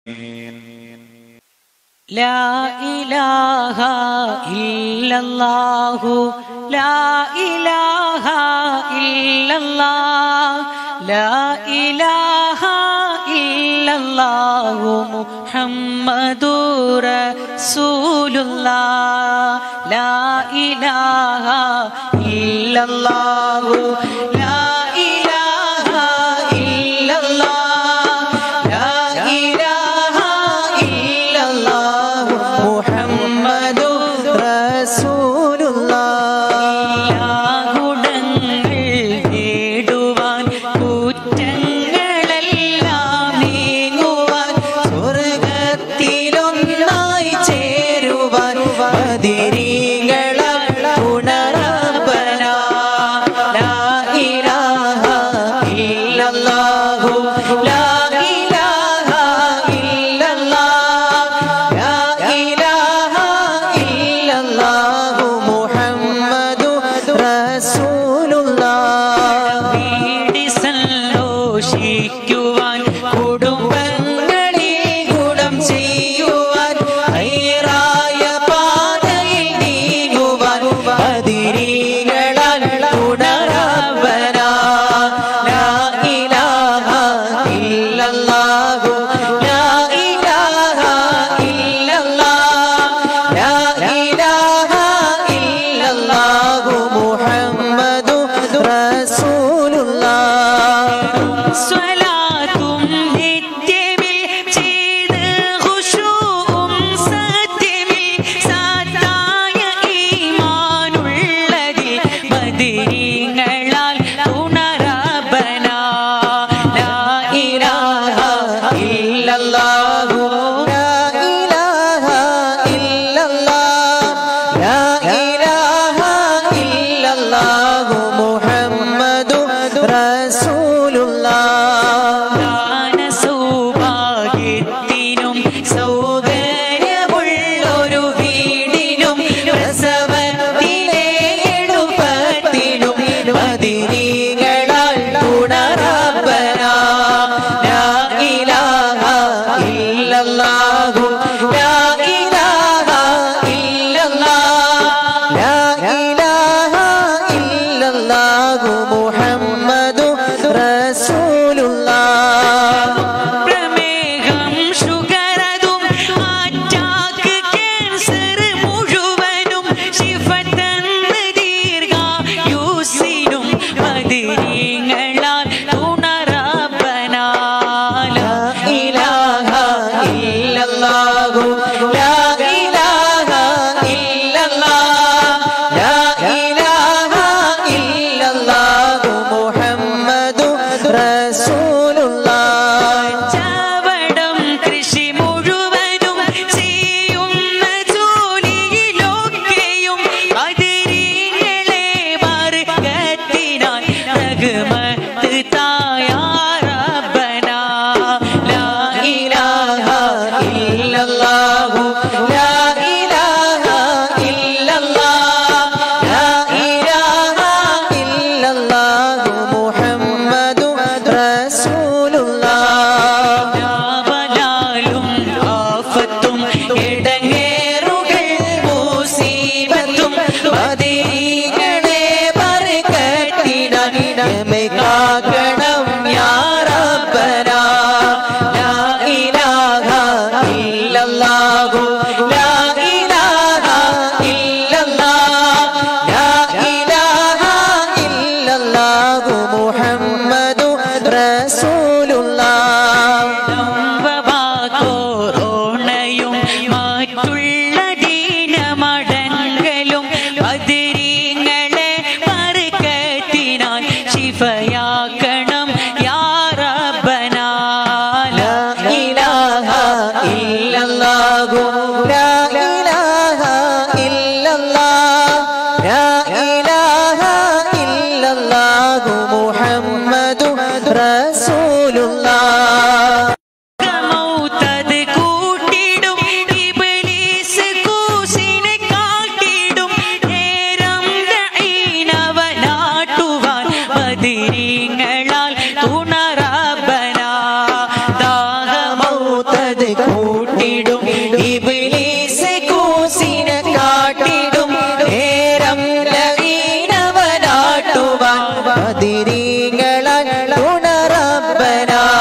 لا إله إلا الله لا إله إلا الله لا إله إلا الله محمد رسول الله لا إله إلا الله لا إله إلا الله لا إله إلا الله محمد رسول ഗുണങ്ങൾ നേടുവാൻ കുറ്റങ്ങളെല്ലാം നീങ്ങുവാൻ സ്വർഗത്തിലൊന്നായി ചേരുവാൻ അതിരീകളാൽ ഉണരപ്പന ലാ ഇലാഹ ഇല്ലല്ലാഹു ലാ ഇലാഹ ഇല്ലല്ലാഹ് ലാ ഇലാഹ ഇല്ലല്ലാഹു മുഹമ്മദു റസൂലുള്ളാഹ് വീടി സന്തോഷിക്കുവാൻ കുടുംബങ്ങളിൽ ഗുണം ചെയ്യുവാൻ ഹൈറായ പാതയിൽ നീങ്ങുവാൻ അതിരീകളാൽ ഉണരവന ലാ ഇലാഹ ഇല്ലല്ലാഹു ലാ ഇലാഹ ഇല്ലല്ലാഹ് ലാ ഇലാഹ ഇല്ലല്ലാഹു മുഹമ്മദു റസൂലുള്ളാഹ് സ്വലാത്തും നിത്യമിൽ ചെയ്ത് ഖുശൂഉം സത്യമിൽ സാത്തായ ഈമാനുള്ളതിൽ ബദരീങ്ങളാൽ ഉണരബന ലാ ഇലാഹ ഇല്ലല്ലാഹു ലാ ഇലാഹ ഇല്ലല്ലാഹ് ലാ ഇലാഹ ഇല്ലല്ലാഹു മുഹമ്മദു റസൂലുള്ളാഹ് സൗഭാഗ്യത്തിനും സൗകര്യമുള്ളൊരു വീടിനും പ്രസവത്തിലെ എടുപ്പത്തിനും മദിനീകളാൽ ഉണറപ്പന ലാ ഇലാഹ ഇല്ലല്ലാഹ് കൂട്ടിടും ഇബ്ലീസ് കൂസിനെ കാട്ടിടും നേരം ലഹീനവനാട്ടുവാൻ ബദിരീങ്ങളാൽ ഉണറബനാ